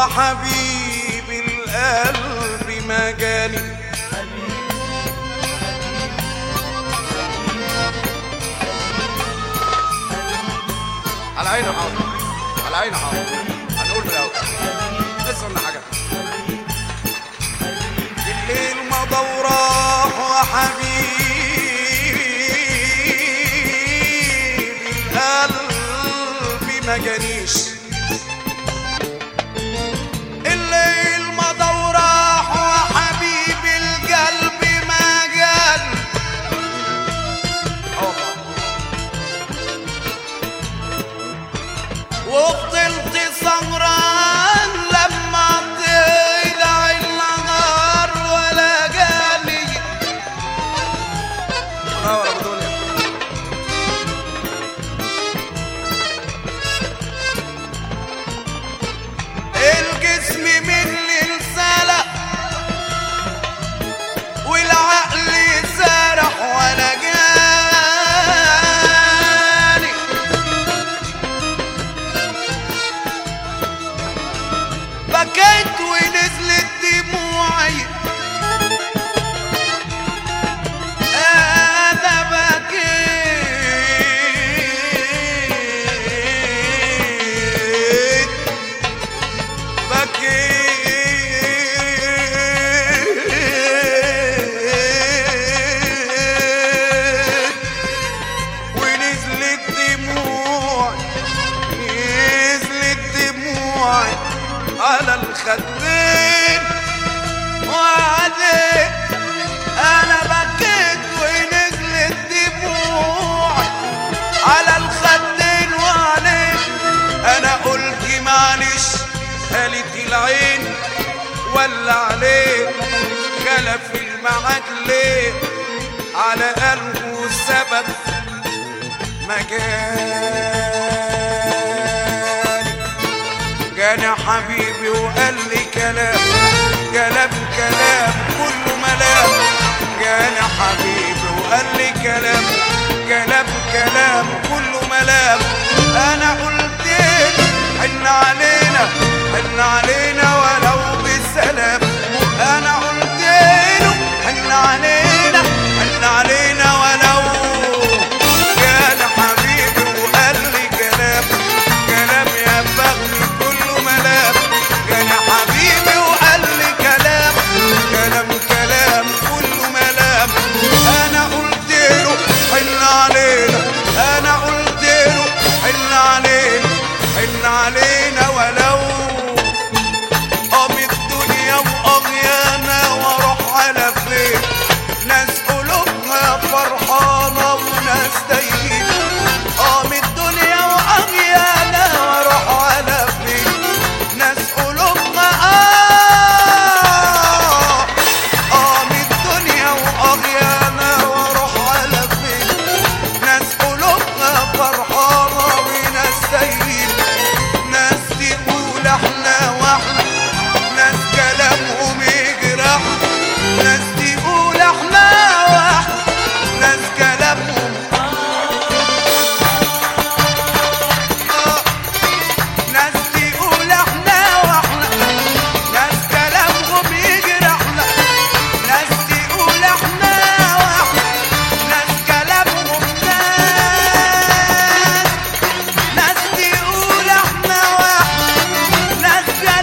وحبيب القلب ما جاني على عيني حاضر على عيني حاضر هنقول من الاول لسه قلنا حاجه الليل مضى وراح وحبيبي القلب ما جانيش الليل مضى وراح وحبيبي القلب ما جاني آه والله. وفضلت سهران لما طلع النهار ولا جاني منور ابو دنيا الجسم من السلق والعقل سرح ولا جاني بكيت ونزلت دموعي انا بكيت بكيت ونزلت دموعي نزلت دموعي على الخدين وعليك انا بكيت ونزلت دموعي على الخدين وعليك انا قلت معلش قالت العين ولا عليك خلف المعاد ليه على قلبه السبب ما جاني جاني حبيبي وقال لي كلام كلام كلام كله ملام جاني حبيبي وقال لي كلام كلام كلام كله ملام انا قلت له حن علينا حن علينا ولو بالسلام انا قلت له حن علينا حن علينا ولو كان حبيبي وقال لي كلام كلام يا فخري كله ملام كان حبيبي وقال لي كلام كلام كلام كله ملام انا قلت له حن علينا انا قلت له حن علينا حن علينا ولو قام الدنيا وأغيانا واروح على فين ناس قلوبها فرحانة وناس تايهين قام الدنيا وأغيانا واروح على فين ناس قلوبها آه قام الدنيا وأغيانا واروح على فين ناس قلوبها فرحانة وناس تايهين ناس تقول احنا واحنا ناس كلامهم يجرح ناس تقول احنا واحنا ناس كلامهم آه. ناس تقول احنا واحنا ناس كلامهم يجرحنا ناس تقول احنا واحنا ناس كلامهم ناس ناس تقول احنا واحد ناس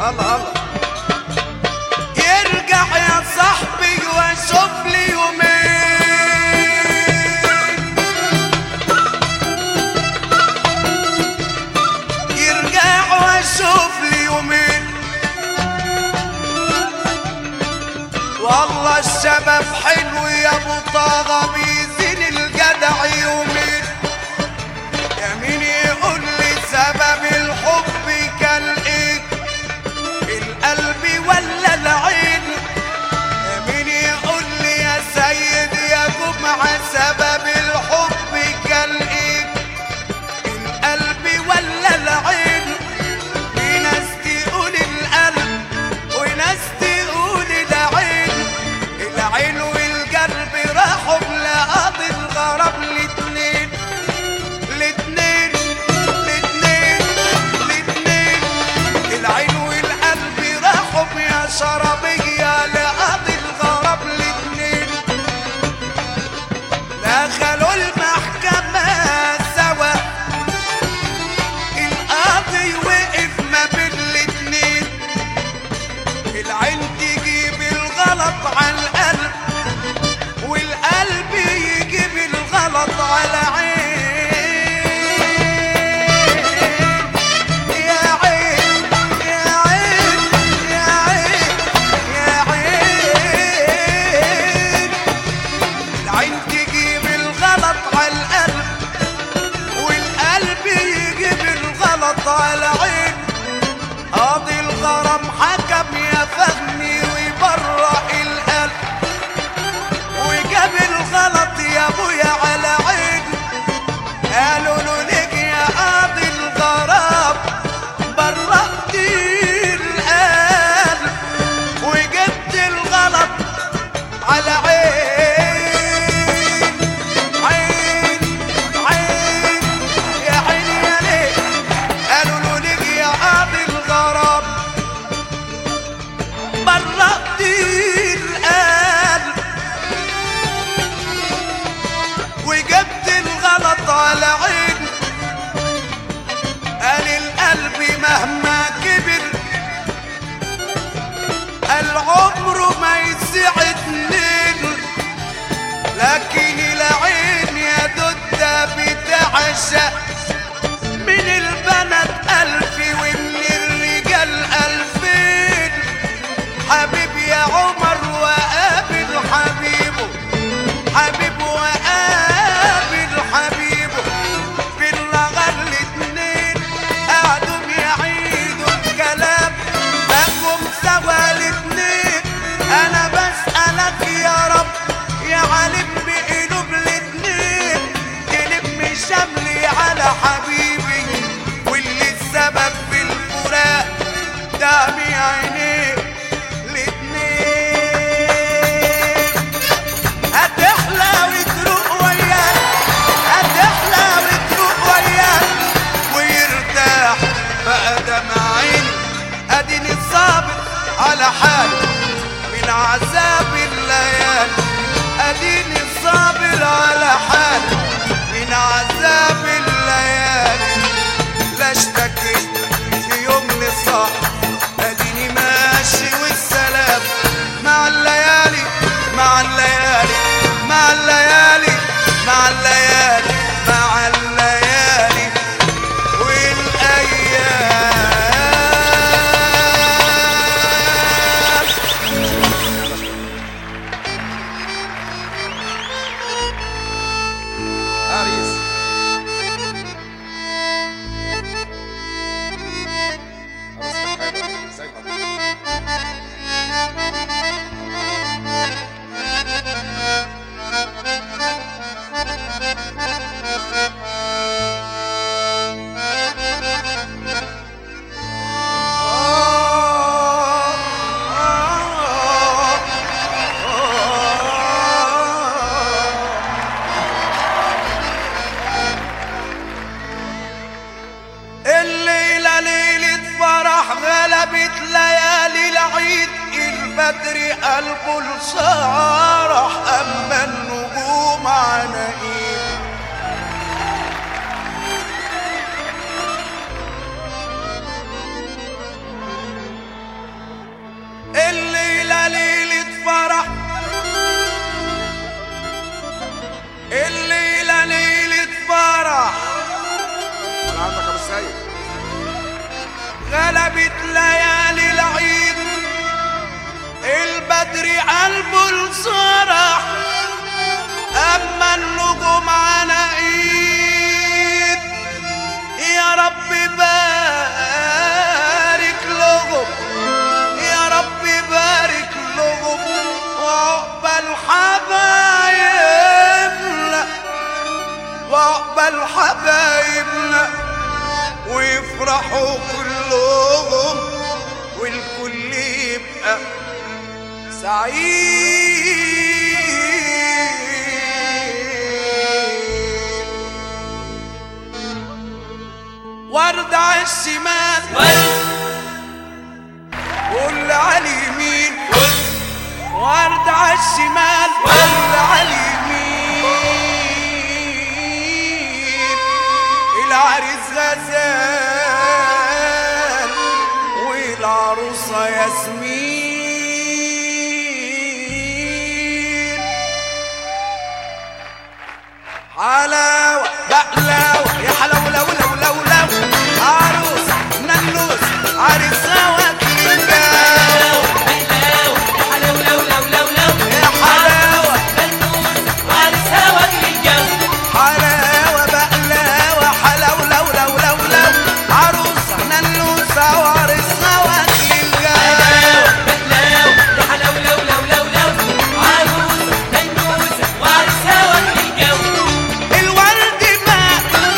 الله الله يرجع يا صاحبي واشوف لي يومين يرجع واشوف لي يومين والله الشباب حلو يا ابو طه بيزين الجدع يومين يا مين يقول لي سبب الحب كان ايه القلب ولا العين يا مين يقول لي يا سيد يا جمعة سبب الحب كان ايه القلب ولا العين في ناس تقول القلب وناس تقول العين العين والقلب راحوا لقاضي الغرام الاتنين الاتنين الاتنين الاتنين العين والقلب راحوا يا شرابية لقاضي الغرام الاتنين دخلوا المحكمة سوا القاضي وقف ما بين الاتنين العين تجيب الغلط على القلب والقلب يجيب الغلط على عين يا عين يا عين يا عين يا عين العين تجيب الغلط على القلب والقلب يجيب الغلط على عين قاضي الغرام حكم يا فهمي ويبرأ القلب وجاب الغلط يا ابويا على عين قالوا له ليك يا قاضي الغرام برأت القلب وجبت الغلط على عين عين عين يا عين يا ليه قالوا له ليك يا قاضي الغرام برأت القلب وجبت الغلط على عين قال القلب مهما كبر العمر ما يسع اتنين لكن العين يا دودة بتعشق من البنات ألف ومن الرجال ألفين حبيب يا عمر وقابل حبيبه حبيب وقابل حبيبه في اللغة الاتنين قعدوا يعيدوا الكلام بقوا سوا الاتنين انا بسألك يا رب يا عالم بقلوب الاتنين تلم شملي على حبيبي واللي السبب في الفراق دمي عينيه الاتنين هتحلى وتروق وياك هتحلى وتروق وياك ويرتاح بقى دمع عيني اديني صابر على حالي من عذاب الليالي اديني صابر على حالي من عذاب الليالي لا اشتكيت في يوم لصاحب اديني ماشي والسلام مع الليالي مع الليالي مع الليالي مع الليالي مع الليالي والايام اريس عروستك حلوة ازيك حضرتك؟ الليلة ليلة فرح غلبت ليالي العيد البدر قلبه الصارح أما النجوم عناقيد جابت ليالي العيد البدر قلبه الصرح اما النجوم على ايد يا رب بارك لهم يا رب بارك لهم وعقبال حبايبنا وعقبال حبايبنا ويفرحوا كلهم والكل يبقى سعيد ورد على الشمال واللي على اليمين ورد على الشمال واللي على اليمين العريس غزال والعروسة ياسمين حلاوة بقلاوة يا حلاوة لو لو لو لو عروسة ننوس عريسة وكينجاو يا حلاوة حلاوة بقلاوة حلاوة لو لو لو لو عروسة ننوسة وعريسة وكينجاو الورد مات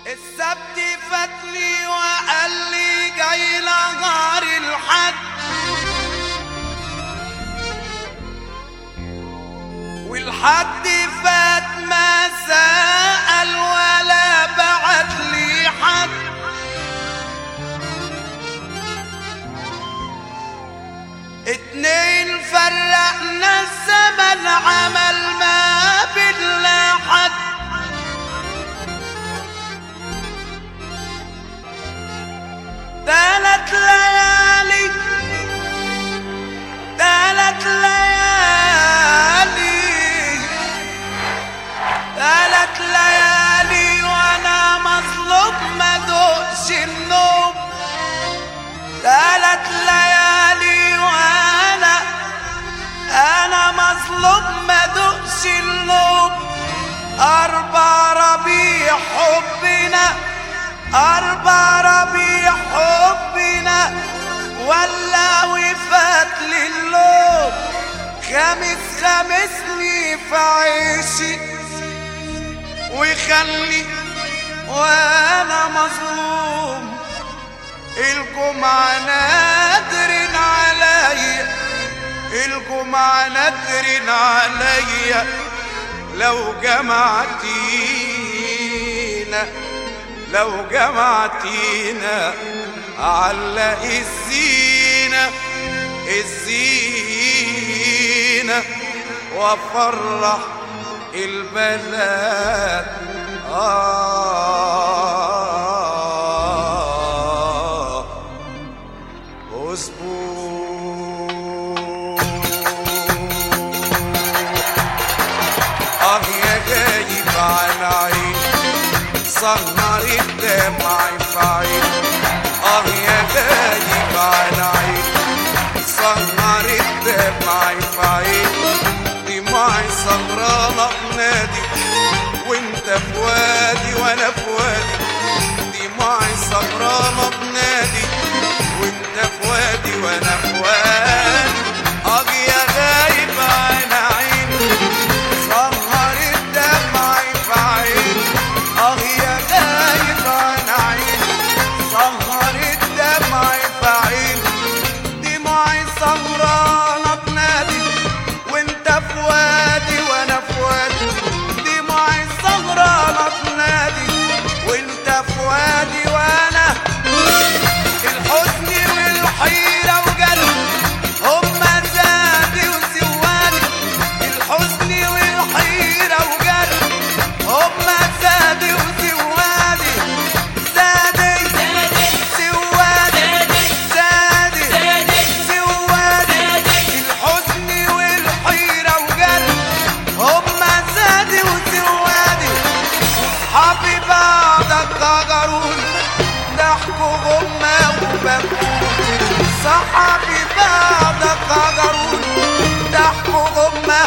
السبت فاتني وقال لي جاي لغار الحد والحد فات ما سأل ولا بعت لي حد اتنين فرقنا الزمن عمل ما بلا حد تلات ليالي تلات ليالي تلات ليالي وانا مظلوم ما دوقش النوم تلات ليالي وانا انا مظلوم ما دوقش النوم اربع ربيع حبنا اربع ربيع حبنا ولا وفات للوم خامس خامسني في عيشي ويخلي وانا مظلوم الجمعة نادر عليا الجمعة نادر عليا لو جمعتينا لو جمعتينا علق الزينة الزينة وافرح البلد آه أسبوع آه يا غايب عن عين سهر الدمع في عين آه يا غايب عن عين سهر الدمع في عين دموعي سهرانة بنادي وانت في وادي وانا في وادي دموعي سهرانة بنادي وانت في وادي وانا في وادي اجي يا غايب عن عين سهر الدمع في عين اه يا غايب عن عين سهر الدمع في عين دموعي سهرانة بنادي وانت في وادي وانا في وادي دموعي سهرانة بنادي وانت في وادي وانا الحزن والحيرة وقلبي هما زادي وسواني الحزن والحيرة وقلبي هما زادي وسواني زادي سواني زادي سواني الحزن والحيرة وقلبي هما زادي وسواني صحابي بعدك غجروني ضحكوا هما وبكوني صحابي بعدك غجروني ضحكوا هما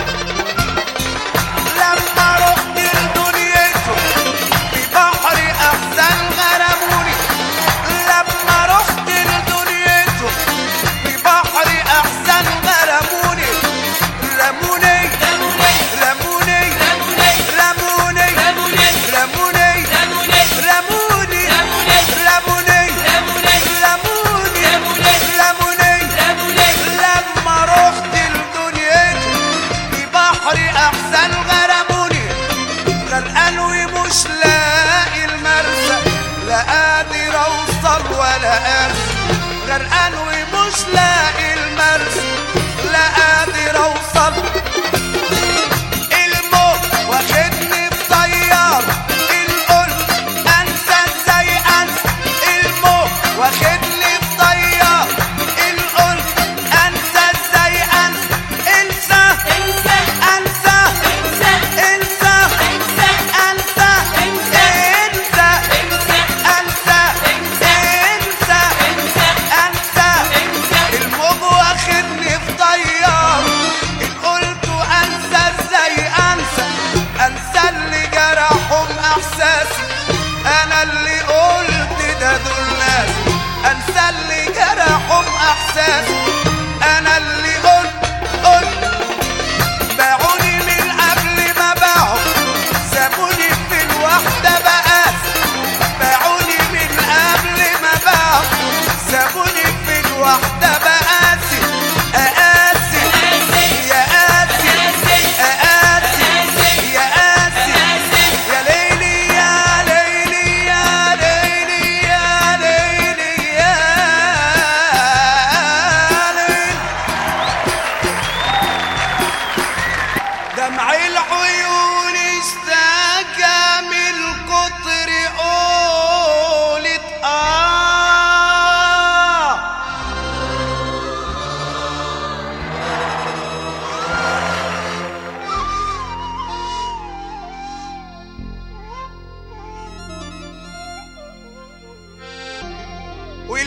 لما رحت لدنيتهم في بحر احزان غرموني لما رحت لدنيتهم في بحر احزان غرموني رموني رموني رموني رموني رموني رموني رموني لما رحت لدنيتهم في بحر احزان غرموني غرقان ومش لاقي المرسى لا قادر اوصل ولا ارسى غرقان ومش لاقي المرسى لا قادر اوصل الموت واخدني بطيار القلب انسى ازاي انسى الموت واخدني بطيار القلب انسى ازاي انسى انسى انسى انسى انسى انسى انسى انسى انسى الموج واخدني في طيار ان قلت انسى ازاي انسى انسى اللي جرحهم احساسي انا اللي قلت ده دول ناس انسى اللي جرحهم احساسي انا اللي قلت قلت باعوني من قبل ما باعوا سابوني في الوحدة بقاس